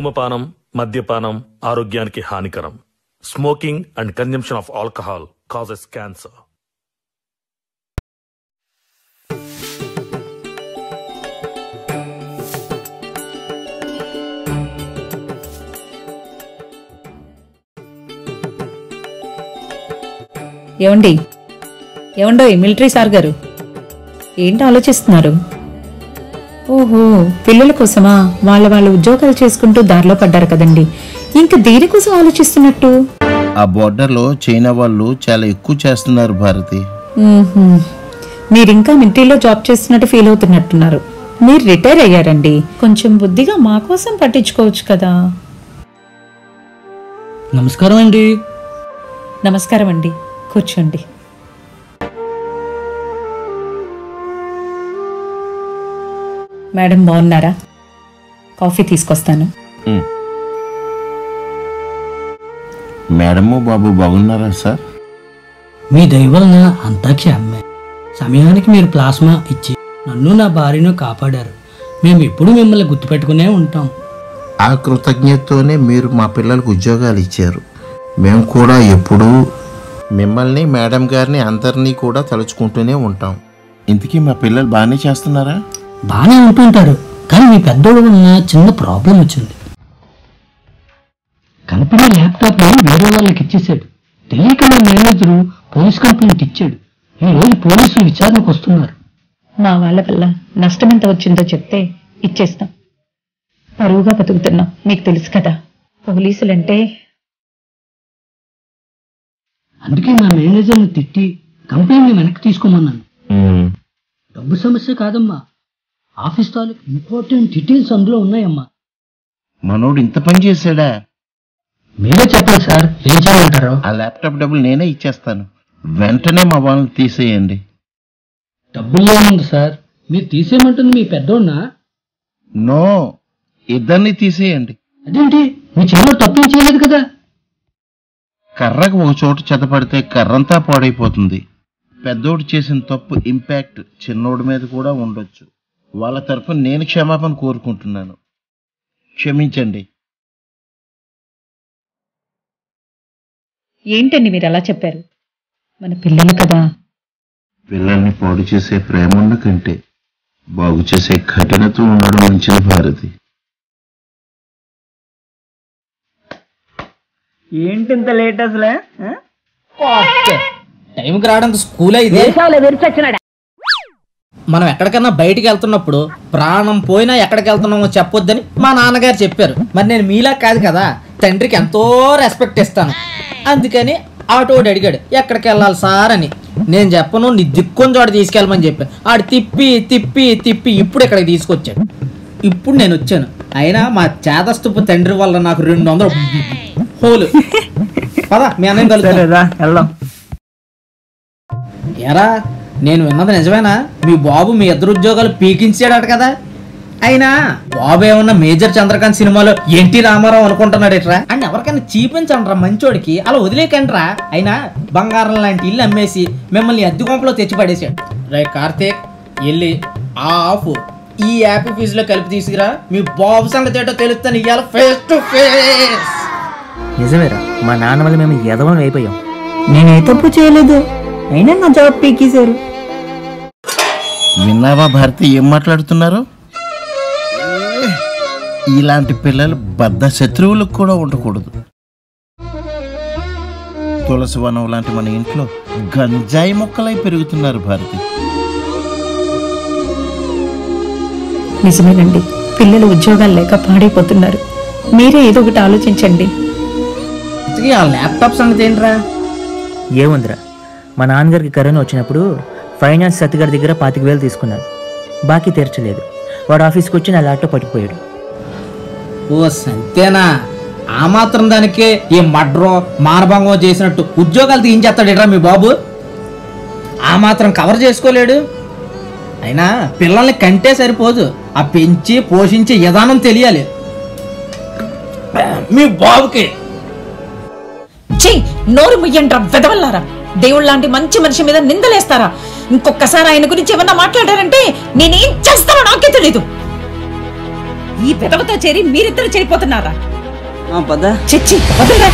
ధూమపానం మద్యపానం ఆరోగ్యానికి హానికరం smoking and consumption of alcohol causes cancer ఏమండి ఏమండో మిలిటరీ సార్ గారు ఏంటి ఆలోచిస్తున్నారు ఓహో పిల్లల కోసమా వాళ్ళ వాళ్ళ ఉద్యోగాలు చేసుకుంటూ దారిలో పడ్డారు కదండి ఇంకా దేనికోసం ఆలోచిస్తున్నట్టు ఆ బోర్డర్లో చైనా వాళ్ళు చాలా ఎక్కువ చేస్తున్నారు భారతి మ్మ్హ్మ్. మీరు ఇంకా మిలిటరీలో జాబ్ చేస్తున్నట్టు ఫీల్ అవుతున్నట్టున్నారు మీరు రిటైర్ అయ్యారండి కొంచెం బుద్ధిగా మా కోసం పట్టించుకోవచ్చు కదా నమస్కారం అండి నమస్కారం అండి కూర్చోండి మేడం బాగున్నారా కాఫీ తీసుకొస్తాను మేడము బాబు బాగున్నారా సార్ మీ దయ వలన అంతా క్షేమమే సమయానికి మీరు ప్లాస్మా ఇచ్చి నన్ను నా భార్యను కాపాడారు మేము ఎప్పుడు మిమ్మల్ని గుర్తుపెట్టుకునే ఉంటాం ఆ కృతజ్ఞతతోనే మీరు మా పిల్లలకు ఉద్యోగాలు ఇచ్చారు మేము కూడా ఎప్పుడూ మిమ్మల్ని మేడం గారిని అందరినీ కూడా తలుచుకుంటూనే ఉంటాం ఇంతకీ మా పిల్లలు బాగానే చేస్తున్నారా బాగానే ఉంటుంటారు కానీ మీ పెద్దోడు వలన చిన్న ప్రాబ్లం వచ్చింది కంపెనీ ల్యాప్టాప్ వేరే వాళ్ళకి ఇచ్చేసాడు తెలియక మా మేనేజరు పోలీస్ కంప్లైంట్ ఇచ్చాడు ఈ రోజు పోలీసులు విచారణకు వస్తున్నారు మా వాళ్ళ వల్ల నష్టం ఎంత వచ్చిందో చెప్తే ఇచ్చేస్తాం పరువుగా బతుకుతున్నాం మీకు తెలుసు కదా పోలీసులంటే అందుకే మా మేనేజర్ని తిట్టి కంపెనీని వెనక్కి తీసుకోమన్నాను డబ్బు సమస్య కాదమ్మా ఆఫీస్ తాలూకు ఇంపార్టెంట్ డీటెయిల్స్ అందులో ఉన్నాయమ్మా మనోడు ఇంత పని చేశాడా మీరే చెప్పాలి సార్ ఏం చేయమంటారు ఆ ల్యాప్టాప్ డబ్బులు నేనే ఇచ్చేస్తాను వెంటనే మా వాళ్ళని తీసేయండి డబ్బులు ఏముంది సార్ మీరు తీసేయమంటుంది మీ పెద్దోడినా నో ఇద్దరిని తీసేయండి అదేంటి మీ చిన్నోడు తప్పేం చేయలేదు కదా కర్రకు ఒక చోట చెతపడితే కర్రంతా పాడైపోతుంది పెద్దోడు చేసిన తప్పు ఇంపాక్ట్ చిన్నోడి మీద కూడా ఉండొచ్చు వాళ్ళ తరఫున నేను క్షమాపణ కోరుకుంటున్నాను క్షమించండి ఏంటండి మీరు అలా చెప్పారు మన పిల్లలు కదా పిల్లల్ని పాడు చేసే ప్రేమ ఉన్న కంటే బాగు చేసే ఘటనతో ఉండడం మంచిది భారతి ఏంటి ఇంత లేట్ అసలే ఆ? టైంకి రావడానికి స్కూల్ ఇది మనం ఎక్కడికన్నా బయటికి వెళ్తున్నప్పుడు ప్రాణం పోయినా ఎక్కడికి వెళ్తున్నామో చెప్పొద్దని మా నాన్నగారు చెప్పారు మరి నేను మీలా కాదు కదా తండ్రికి ఎంతో రెస్పెక్ట్ ఇస్తాను అందుకని ఆటోడు అడిగాడు ఎక్కడికి వెళ్ళాలి సార్ అని నేను చెప్పను నీ దిక్కుని చోట తీసుకెళ్ళమని చెప్పాను ఆడు తిప్పి తిప్పి తిప్పి ఇప్పుడు ఇక్కడికి తీసుకొచ్చాడు ఇప్పుడు నేను వచ్చాను అయినా మా చేదస్తుపు తండ్రి వల్ల నాకు రెండు వందలు హోలు పదా మీ అన్నయ్య కలుద్దాం. సరే రా వెళ్దాం ఎరా నేను విన్నది నిజమేనా మీ బాబు మీ ఇద్దరు ఉద్యోగాలు పీకించాడట కదా అయినా బాబు ఏమన్నా మేజర్ చంద్రకాంత్ సినిమాలో ఎన్టీ రామారావు అనుకుంటున్నాడు ఇట్రా అండ్ ఎవరికైనా చూపించండి రా మంచోడికి అలా వదిలేకండి రా అయినా బంగారం లాంటి ఇల్లు అమ్మేసి మిమ్మల్ని అద్దె కొంపలో తెచ్చి పడేసాడు రే కార్తీక్ వెళ్ళి ఆ ఆఫ్ ఈ యాప్ ఫీజులో కలిపి తీసుకురా మీ బాబు సంగతి ఏంటో తెలుస్తాను ఇవాళ ఫేస్ టు ఫేస్ నిజమేరా మా నాన్న వల్ల మేము ఎదవం అయిపోయాం నేనే తప్పు చేయలేదు అయినా నా జాబ్ పీకేశారు విన్నావా భారతి ఏం మాట్లాడుతున్నారు ఇలాంటి పిల్లలు బద్ద శత్రువులకు కూడా ఉండకూడదు తులసి వనం లాంటి మన ఇంట్లో గంజాయి మొక్కలై పెరుగుతున్నారు భారతి నిజమేనండి పిల్లలు ఉద్యోగాలు లేక పాడైపోతున్నారు మీరే ఏదో ఒకటి ఆలోచించండి ఇంతకీ ఆ ల్యాప్టాప్ సంగతి ఏంట్రా ఏముందిరా మా నాన్నగారికి కరోనా వచ్చినప్పుడు ఫైనాన్స్ సత్తిగారి దగ్గర పాతిక వేలు తీసుకున్నాను బాకీ తీర్చలేదు వాడు ఆఫీస్కి వచ్చి నా ల్యాప్టాప్ పట్టుకుపోయాడు ఓ సంతేనా ఆ మాత్రం దానికే ఈ మడ్రో మానభంగం చేసినట్టు ఉద్యోగాలు తీయించేస్తాడేట్రా మీ బాబు ఆ మాత్రం కవర్ చేసుకోలేడు అయినా పిల్లల్ని కంటే సరిపోదు ఆ పెంచి పోషించే విధానం తెలియాలి మీ బాబుకి ఛీ నోరు ముయ్యండ్రా వెదవల్లారా దేవుళ్ళలాంటి మంచి మనిషి మీద నిందలేస్తారా ఇంకొకసారి ఆయన గురించి ఏమన్నా మాట్లాడారంటే నేనేం చేస్తానో నాకే తెలీదు ఈ పెదవతో చేరి మీరిద్దరు చెడిపోతున్నారా పద చిచ్చి వదలరా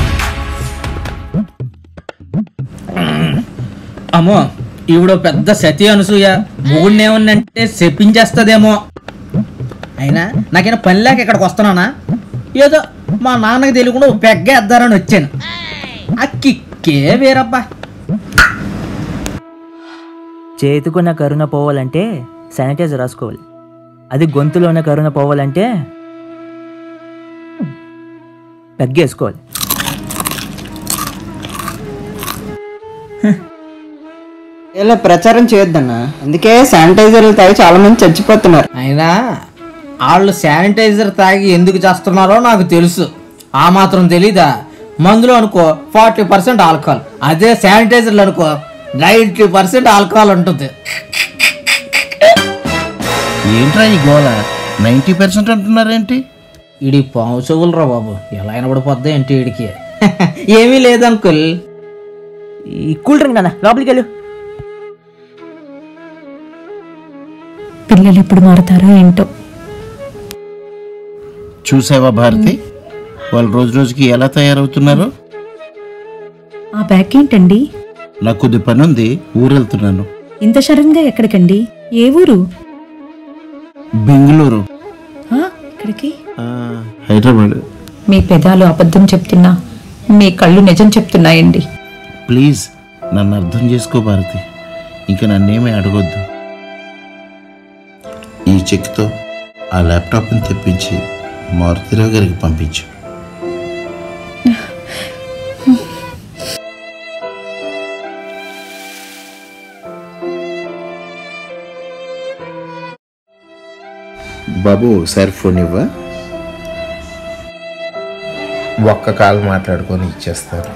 అమ్మో ఈవిడో పెద్ద సతీ అనసూయ మొగుడినేమన్నంటే చెప్పించేస్తుందేమో అయినా నాకైనా పని లేక ఇక్కడికి వస్తున్నానా ఏదో మా నాన్నకి తెలియకుండా ఓ పెగ్గేద్దారని వచ్చాను ఆ కిక్కే వేరబ్బా చేతుకున్న కరుణ పోవాలంటే శానిటైజర్ రాసుకోవాలి అది గొంతులో ఉన్న కరుణ పోవాలంటే తగ్గేసుకోవాలి ఇలా ప్రచారం చేయొద్దన్నా అందుకే శానిటైజర్లు తాగి చాలా మంది చచ్చిపోతున్నారు అయినా వాళ్ళు శానిటైజర్ తాగి ఎందుకు చేస్తున్నారో నాకు తెలుసు ఆ మాత్రం తెలీదా మందులో అనుకో ఫార్టీ పర్సెంట్ ఆల్కహాల్ అదే శానిటైజర్లు అనుకో నైంటీ పర్సెంట్ ఆల్కహాల్ ఉంటుంది ఏంట్రా ఈ గోల నైంటీ పర్సెంట్ అంటున్నారేంటి ఇడి పాము చెవులరా బాబు ఎలా వినబడిపోద్దా ఏంటి వీడికి ఏమీ లేదు అంకుల్ ఈ కూల్ డ్రింక్ నాన్న లోపలికి వెళ్ళు పిల్లలు ఎప్పుడు మారతారో ఏంటో చూసావా భారతి వాళ్ళు రోజు రోజుకి ఎలా తయారవుతున్నారు ఆ బ్యాగ్ ఏంటండి నాకు కొద్ది పని ఉంది ఊరెళ్తున్నాను ఇంత సడన్ గా ఎక్కడికండి ఏ ఊరు బెంగళూరు ఆ, ఎక్కడికి హైదరాబాద్ మీ పెదాలు అబద్ధం చెప్తున్నా మీ కళ్ళు నిజం చెప్తున్నాయండి ప్లీజ్ నన్ను అర్థం చేసుకో భారతి ఇంకా నన్నేమీ అడగొద్దు ఈ చెక్తో ఆ ల్యాప్టాప్ని తెప్పించి మారుతిరావు గారికి పంపించు బాబు ఒకసారి ఫోన్ ఇవ్వ ఒక్క కాల్ మాట్లాడుకొని ఇచ్చేస్తారు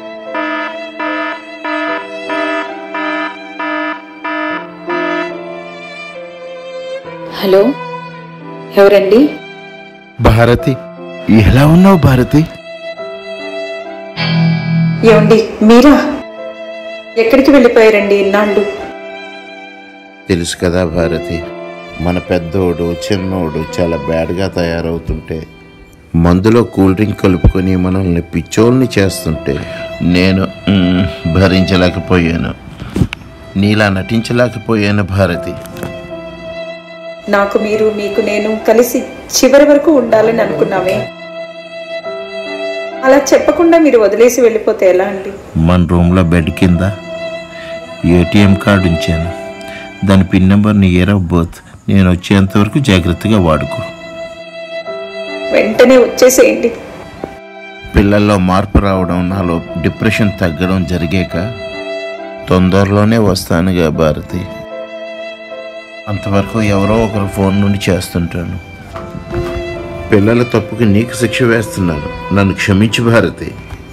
హలో ఎవరండి భారతి ఎలా ఉన్నావు భారతి ఏమండి మీరా ఎక్కడికి వెళ్ళిపోయారండి ఇన్నాళ్ళు తెలుసు కదా భారతి మన పెద్దోడు చిన్నోడు చాలా బ్యాడ్గా తయారవుతుంటే మందులో కూల్ డ్రింక్ కలుపుకొని మనల్ని పిచ్చోల్ని చేస్తుంటే నేను మ్, భరించలేకపోయాను నీలా నటించలేకపోయాను భారతి నాకు మీరు మీకు నేను కలిసి చివరి వరకు ఉండాలని అనుకున్నామే అలా చెప్పకుండా మీరు వదిలేసి వెళ్ళిపోతే ఎలా అండి మన రూమ్లో బెడ్ కింద ఏటీఎం కార్డు ఉంచాను దాని పిన్ నెంబర్ నీ ఇయర్ ఆఫ్ బర్త్ నేను వచ్చేంత వరకు జాగ్రత్తగా వాడుకో వెంటనే వచ్చేసేయండి పిల్లల్లో మార్పు రావడం నాలో డిప్రెషన్ తగ్గడం జరిగాక తొందరలోనే వస్తానుగా భారతి అంతవరకు ఎవరో ఒకరు ఫోన్ నుండి చేస్తుంటాను పిల్లల తప్పుకి నీకు శిక్ష వేస్తున్నాను నన్ను క్షమించు భారతి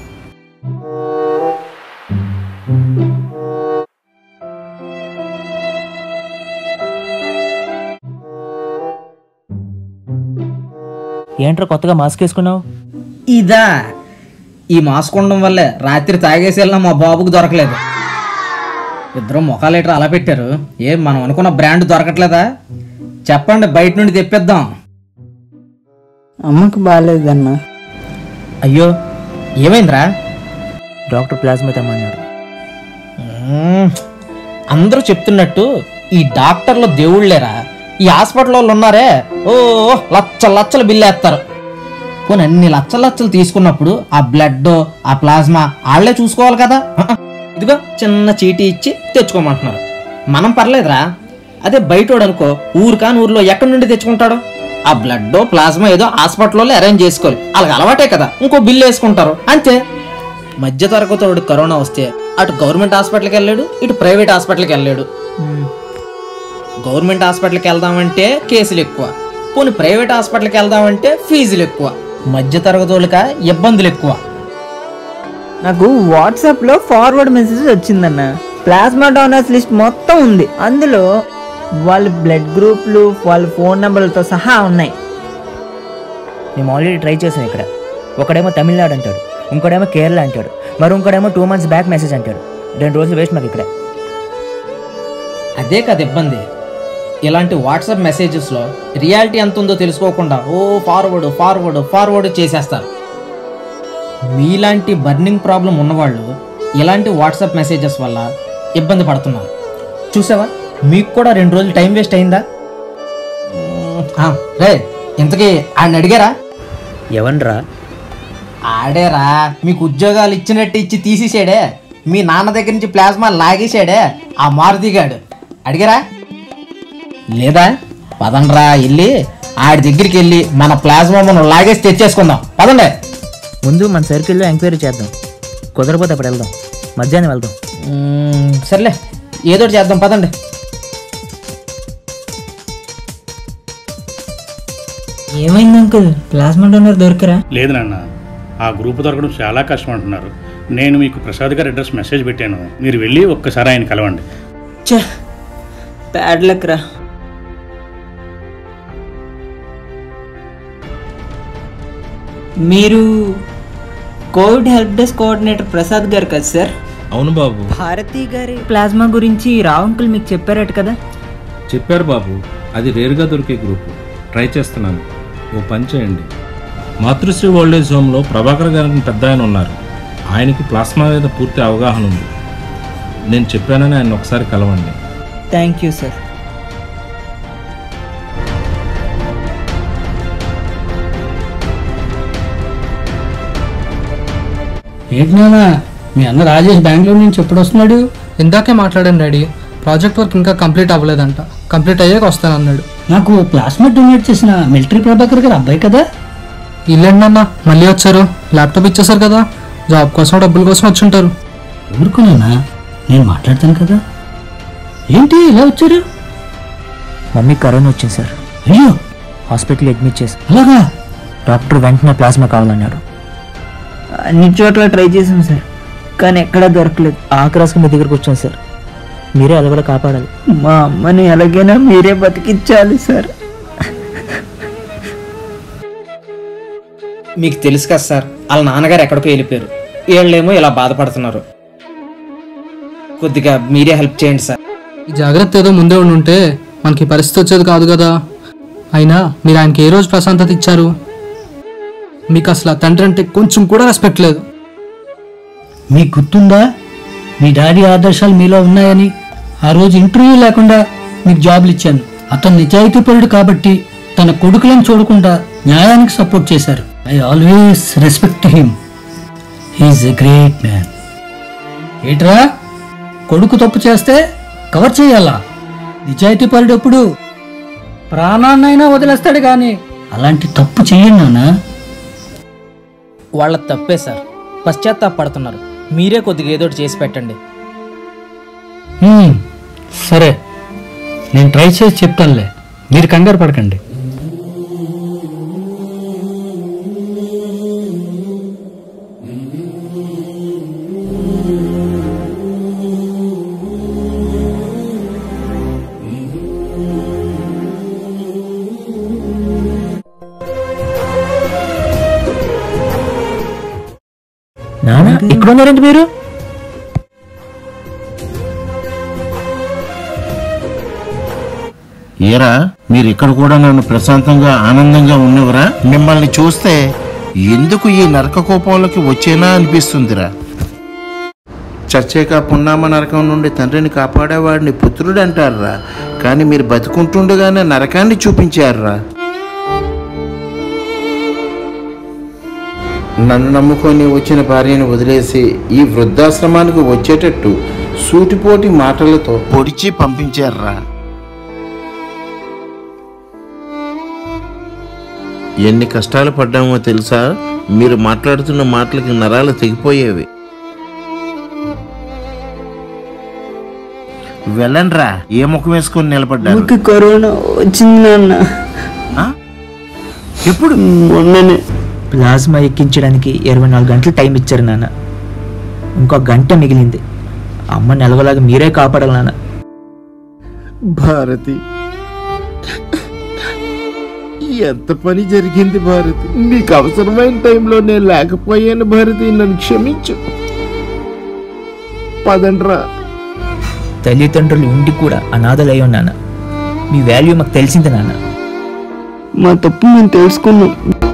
ఏంట్రా కొత్తగా మాస్క్ వేసుకున్నావు ఇదా ఈ మాస్క్ ఉండడం వల్లే రాత్రి తాగేసి వెళ్ళినా మా బాబుకు దొరకలేదు ఇద్దరు ముఖాలేటర్ అలా పెట్టారు ఏం మనం అనుకున్న బ్రాండ్ దొరకట్లేదా చెప్పండి బయట నుండి తెప్పిద్దాం అమ్మకు బాగాలేదన్నా అయ్యో ఏమైందిరా డాక్టర్ ప్లాస్మా తెమ్మన్నాడు మ్మ్. అందరూ చెప్తున్నట్టు ఈ డాక్టర్లు దేవుళ్ళేరా ఈ హాస్పిటల్ వాళ్ళు ఉన్నారే ఓ లచ్చ లచ్చలు బిల్లు వేస్తారు పోనీ అన్ని లచ్చల లచ్చలు తీసుకున్నప్పుడు ఆ బ్లడ్ ఆ ప్లాస్మా వాళ్ళే చూసుకోవాలి కదా ఆహా. ఇదిగో చిన్న చీటీ ఇచ్చి తెచ్చుకోమంటున్నారు మనం పర్లేదురా అదే బయటోడు అనుకో ఊరు కాని ఊర్లో ఎక్కడి నుండి తెచ్చుకుంటాడు ఆ బ్లడ్ ప్లాస్మా ఏదో హాస్పిటల్లో అరేంజ్ చేసుకోవాలి వాళ్ళకి అలవాటే కదా ఇంకో బిల్లు వేసుకుంటారు అంతే మధ్య తరగతోడు కరోనా వస్తే అటు గవర్నమెంట్ హాస్పిటల్కి వెళ్ళాడు ఇటు ప్రైవేట్ హాస్పిటల్కి వెళ్ళాడు గవర్నమెంట్ హాస్పిటల్కి వెళ్దామంటే కేసులు ఎక్కువ పోనీ ప్రైవేట్ హాస్పిటల్కి వెళ్దామంటే ఫీజులు ఎక్కువ మధ్య తరగతోళ్ళక ఇబ్బందులు ఎక్కువ నాకు వాట్సాప్లో ఫార్వర్డ్ మెసేజ్ వచ్చిందన్న ప్లాస్మా డోనర్స్ లిస్ట్ మొత్తం ఉంది అందులో వాళ్ళ బ్లడ్ గ్రూప్లు వాళ్ళ ఫోన్ నెంబర్లతో సహా ఉన్నాయి మేము ఆల్రెడీ ట్రై చేసాం ఇక్కడ ఒకడేమో తమిళనాడు అంటాడు ఇంకోడేమో కేరళ అంటాడు మరి ఇంకోడేమో టూ మంత్స్ బ్యాక్ మెసేజ్ అంటాడు రెండు రోజులు వేస్ట్ మాకు ఇక్కడ అదే కదా ఇబ్బంది ఇలాంటి వాట్సాప్ మెసేజెస్లో రియాలిటీ ఎంత ఉందో తెలుసుకోకుండా ఓ ఫార్వర్డ్ ఫార్వర్డ్ ఫార్వర్డ్ చేసేస్తారు మీలాంటి బర్నింగ్ ప్రాబ్లం ఉన్నవాళ్ళు ఇలాంటి వాట్సాప్ మెసేజెస్ వల్ల ఇబ్బంది పడుతున్నారు చూసావా మీకు కూడా రెండు రోజులు టైం వేస్ట్ అయిందా మ్మ్, ఆ, రే ఇంతకీ ఆయన అడిగారా ఎవనరా ఆడేరా మీకు ఉద్యోగాలు ఇచ్చినట్టు ఇచ్చి తీసేసాడే మీ నాన్న దగ్గర నుంచి ప్లాస్మా లాగేసాడే ఆ మారుతిగాడు అడిగారా లేదా పదండ్రా వెళ్ళి ఆడి దగ్గరికి వెళ్ళి మన ప్లాస్మా మనం లాగేసి తెచ్చేసుకుందాం పదండి ముందు మన సర్కిల్లో ఎంక్వైరీ చేద్దాం కుదరపోతే అప్పుడు వెళ్దాం మధ్యాహ్నం వెళ్దాం మ్మ్, సర్లే ఏదో ఒకటి చేద్దాం పదండి ఏమైంది అంకుల్ ప్లాస్మా డోనర్ దొరికరా లేదు నాన్న ఆ గ్రూప్ దొరకడం చాలా కష్టం అంటున్నారు నేను మీకు ప్రసాద్ గారి అడ్రస్ మెసేజ్ పెట్టాను మీరు వెళ్ళి ఒక్కసారి ఆయన కలవండి ఛే బ్యాడ్ లక్ రా మీరు covid help desk coordinator Prasad garu కదా సార్ అవును బాబు భారతి గారి ప్లాస్మా గురించి రావు అంకుల్ మీకు చెప్పారట కదా చెప్పారు బాబు అది రేరుగా దొరికే గ్రూపు ట్రై చేస్తున్నాను ఓ పని చేయండి మాతృశ్రీ ఓల్డేజ్ హోమ్లో ప్రభాకర్ గారిని పెద్ద ఆయన ఉన్నారు ఆయనకి ప్లాస్మా మీద పూర్తి అవగాహన ఉంది నేను చెప్పానని ఆయన ఒకసారి కలవండి థ్యాంక్ యూ సార్ ఏంటి నాన్న మీ అన్న రాజేష్ బెంగళూరు నుంచి ఎప్పుడు వస్తున్నాడు ఇందాకే మాట్లాడాను డాడీ ప్రాజెక్ట్ వర్క్ ఇంకా కంప్లీట్ అవ్వలేదంట కంప్లీట్ అయ్యాక వస్తానన్నాడు నాకు ప్లాస్మా డొనేట్ చేసిన మిలిటరీ ప్రభాకర్ గారు అబ్బాయి కదా ఇల్లేండి మళ్ళీ వచ్చారు ల్యాప్టాప్ ఇచ్చేసారు కదా జాబ్ కోసం డబ్బుల కోసం వచ్చుంటారు ఊరుకున్నానా నేను మాట్లాడతాను కదా ఏంటి ఇలా వచ్చారు మమ్మీ కరోనా వచ్చింది సార్ అయ్యో హాస్పిటల్ అడ్మిట్ చేసి అలాగా డాక్టర్ వెంటనే ప్లాస్మా కావాలన్నాడు అన్ని చోట్ల ట్రై చేసాం సార్ కానీ ఎక్కడా దొరకలేదు ఆఖరి రాసుకు మీ దగ్గరకు వచ్చాను సార్ మీరే అది కూడా కాపాడాలి మా అమ్మని ఎలాగైనా మీరే బతికించాలి సార్ మీకు తెలుసు కదా సార్ వాళ్ళ నాన్నగారు ఎక్కడికో వెళ్ళిపోయారు వీళ్ళేమో ఇలా బాధపడుతున్నారు కొద్దిగా మీరే హెల్ప్ చేయండి సార్ ఈ జాగ్రత్త ఏదో ముందే ఉండి ఉంటే మనకి ఈ పరిస్థితి వచ్చేది కాదు కదా అయినా మీరు ఆయనకి ఏ రోజు ప్రశాంతత ఇచ్చారు మీకు అసలు ఆ తండ్రి అంటే కొంచెం కూడా రెస్పెక్ట్ లేదు మీకు గుర్తుందా మీ డాడీ ఆదర్శాలు మీలో ఉన్నాయని ఆ రోజు ఇంటర్వ్యూ లేకుండా మీకు జాబ్లు ఇచ్చాను అతను నిజాయితీపరుడు కాబట్టి తన కొడుకులను చూడకుండా న్యాయానికి సపోర్ట్ చేశారు I always respect him he is a great man ఏట్రా కొడుకు తప్పు చేస్తే కవర్ చేయాలా నిజాయితీపరుడు ఎప్పుడు ప్రాణాన్నైనా వదిలేస్తాడు కానీ అలాంటి తప్పు చెయ్యండి నాన్న వాళ్ళ తప్పే సార్ పశ్చాత్తాపడుతున్నారు మీరే కొద్దిగా ఏదో ఒకటి చేసి పెట్టండి హ్మ్, సరే నేను ట్రై చేసి చెప్తానులే మీరు కంగారు పడకండి నాన్న ఇక్కడ ఉన్నారేంటి మీరు ఏరా మీరు ఇక్కడ కూడా నన్ను ప్రశాంతంగా ఆనందంగా ఉన్నవరా మిమ్మల్ని చూస్తే ఎందుకు ఈ నరక కోపంలోకి వచ్చేనా అనిపిస్తుందిరా చచ్చేక పున్నామ నరకం నుండి తండ్రిని కాపాడేవాడిని పుత్రుడు అంటారా కానీ మీరు బతుకుంటుండగానే నరకాన్ని చూపించారురా నన్ను నమ్ముకొని వచ్చిన భార్యను వదిలేసి ఈ వృద్ధాశ్రమానికి వచ్చేటట్టు సూటిపోటి మాటలతో పొడిచి పంపించారురా ఎన్ని కష్టాలు పడ్డామో తెలుసా మీరు మాట్లాడుతున్న మాటలకి నరాలు తెగిపోయేవి వెళ్ళండ్రా ఏ ముఖం వేసుకొని నిలబడ్డారు నాకు కరోనా వచ్చింది నాన్న ఎప్పుడు మొన్ననే ప్లాస్మా ఎక్కించడానికి ఇరవై నాలుగు గంటలు టైం ఇచ్చారు నాన్న ఇంకో గంట మిగిలింది అమ్మ నెలవలాగా మీరే కాపాడాలి నాన్న భారతి ఎంత పని జరిగింది భారతి నీకు అవసరమైన టైంలో నేను లేకపోయాను భారతి నన్ను క్షమించు పదండ్రా తల్లిదండ్రులు ఉండి కూడా అనాథలై ఉన్నాను మీ వాల్యూ మాకు తెలిసింది నాన్న మా తప్పు మేము తెలుసుకున్నాం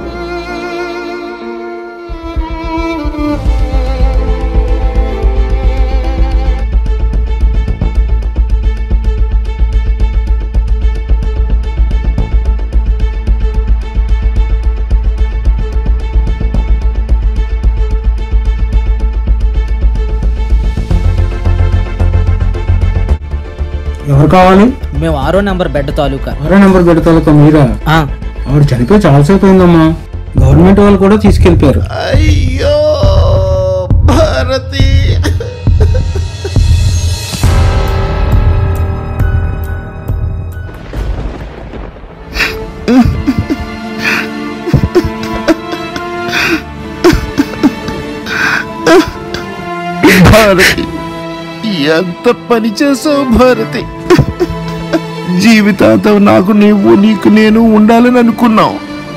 ఎవరు కావాలి మేము ఆరో నెంబర్ బెడ్ తాలూకా ఆరో నెంబర్ పెడతాలక మీరా ఆ, ఆవిడ చనిపోయి చాలాసేపు అయిందమ్మా గవర్నమెంట్ వాళ్ళు కూడా తీసుకెళ్ళిపోయారు అయ్యో భారతి భారతి ఎంత పని చేసావు భారతి జీవితాంతం నాకు నీవు నీకు నేను ఉండాలని అనుకున్నావు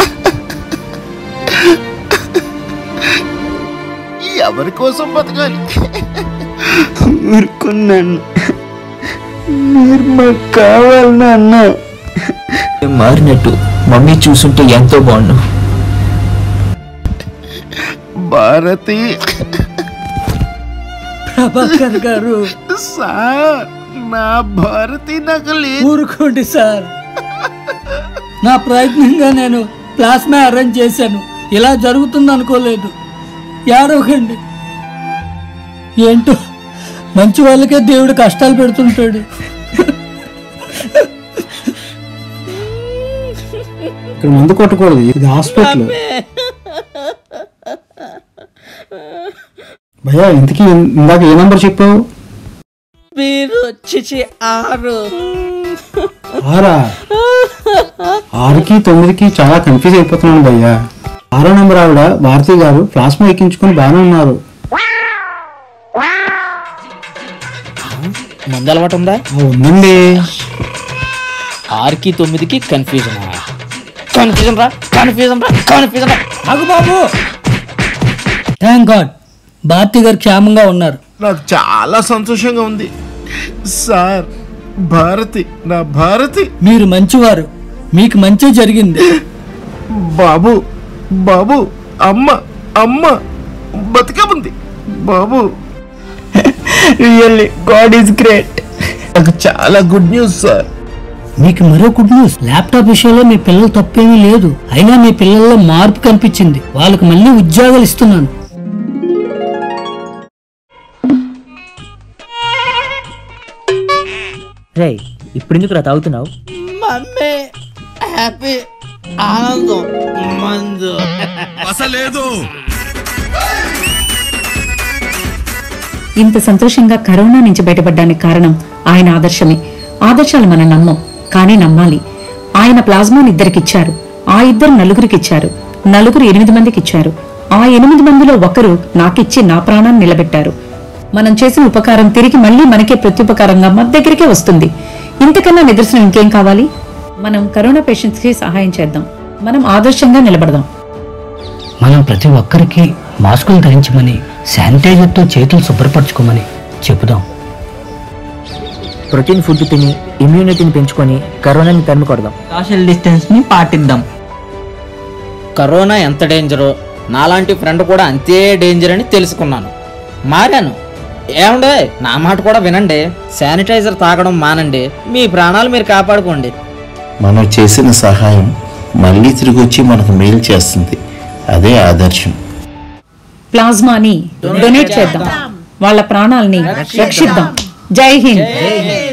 ఎవరి కోసం బతకాలి ఊరుకున్నాను మీరు మాకు కావాలని అన్నా మారినట్టు మమ్మీ చూసుంటే ఎంతో బాగుండు భారతి ప్రభాకర్ గారు సార్ నా భారతి నాకు లేదు ఊరుకోండి సార్ నా ప్రయత్నంగా నేను ప్లాస్మా అరేంజ్ చేశాను ఇలా జరుగుతుంది అనుకోలేదు ఏడవకండి ఏంటో మంచి వాళ్ళకే దేవుడు కష్టాలు పెడుతుంటాడు ఇక్కడ మందు కొట్టకూడదు ఇది హాస్పిటల్ భయ్యా ఇంతకీ ఇందాక ఏ నంబర్ చెప్పావు మీరు చిచి ఆరు ఆరా ఆరుకి తొమ్మిదికి చాలా కన్ఫ్యూజ్ అయిపోతున్నాను భయ్యా ఆరో నెంబర్ ఆవిడ భారతి గారు ప్లాస్మా ఎక్కించుకుని బాగానే ఉన్నారు ముందు అలవాటు ఉందా ఆ, ఉందండి ఆరుకి తొమ్మిదికి కన్ఫ్యూజన్ కన్ఫ్యూజన్ రా కన్ఫ్యూజన్ రా కన్ఫ్యూజన్ రా ఆగు బాబు థ్యాంక్ గాడ్ భారతి గారు క్షేమంగా ఉన్నారు నాకు చాలా సంతోషంగా ఉంది సార్ భారతి నా భారతి మీరు మంచివారు మీకు మంచి జరిగింది బాబు బాబు అమ్మ అమ్మ బతికముంది బాబు రియల్లీ గాడ్ ఈస్ గ్రేట్ నాకు చాలా గుడ్ న్యూస్ సార్ మీకు మరో గుడ్ న్యూస్ ల్యాప్టాప్ విషయంలో మీ పిల్లలు తప్పేమీ లేదు అయినా మీ పిల్లల్లో మార్పు కనిపించింది వాళ్ళకి మళ్ళీ ఉద్యోగాలు ఇస్తున్నాను రే ఇప్పుడు ఎందుకు రా తాగుతున్నావు మమ్మీ హ్యాపీ ఆనందం మందు ఇంత సంతోషంగా కరోనా నుంచి బయటపడడానికి కారణం ఆయన ఆదర్శమే ఆదర్శాలు మనం నమ్మం కానీ నమ్మాలి ఆయన ప్లాస్మాని ఇద్దరికిచ్చారు ఆ ఇద్దరు నలుగురికిచ్చారు నలుగురు ఎనిమిది మందికి ఇచ్చారు ఆ ఎనిమిది మందిలో ఒకరు నాకిచ్చి నా ప్రాణాన్ని నిలబెట్టారు మనం చేసిన ఉపకారం తిరిగి మళ్ళీ మనకే ప్రత్యుపకారంగా మన దగ్గరికే వస్తుంది ఇంతకన్నా నిదర్శనం ఇంకేం కావాలి మనం కరోనా పేషెంట్స్ కి సహాయం చేద్దాం మనం ఆదర్శంగా నిలబడదాం మనం ప్రతి ఒక్కరికి మాస్కులు ధరించమని శానిటైజర్తో చేతులు శుభ్రపరచుకోమని చెబుదాం ప్రోటీన్ ఫుడ్ తిని ఇమ్యూనిటీని పెంచుకొని కరోనాని తరిమి కొడదాం సోషల్ డిస్టెన్స్ ని పాటిద్దాం కరోనా ఎంత డేంజరో నాలాంటి ఫ్రెండ్ కూడా అంతే డేంజర్ అని తెలుసుకున్నాను మారాను ఏమండే నా మాట కూడా వినండి శానిటైజర్ తాగడం మానండి మీ ప్రాణాలు మీరు కాపాడుకోండి మనం చేసిన సహాయం మళ్ళీ తిరిగి వచ్చి మనకు మేలు చేస్తుంది అదే ఆదర్శం ప్లాస్మాని డొనేట్ చేద్దాం వాళ్ళ ప్రాణాల్ని రక్షిద్దాం జై హింద్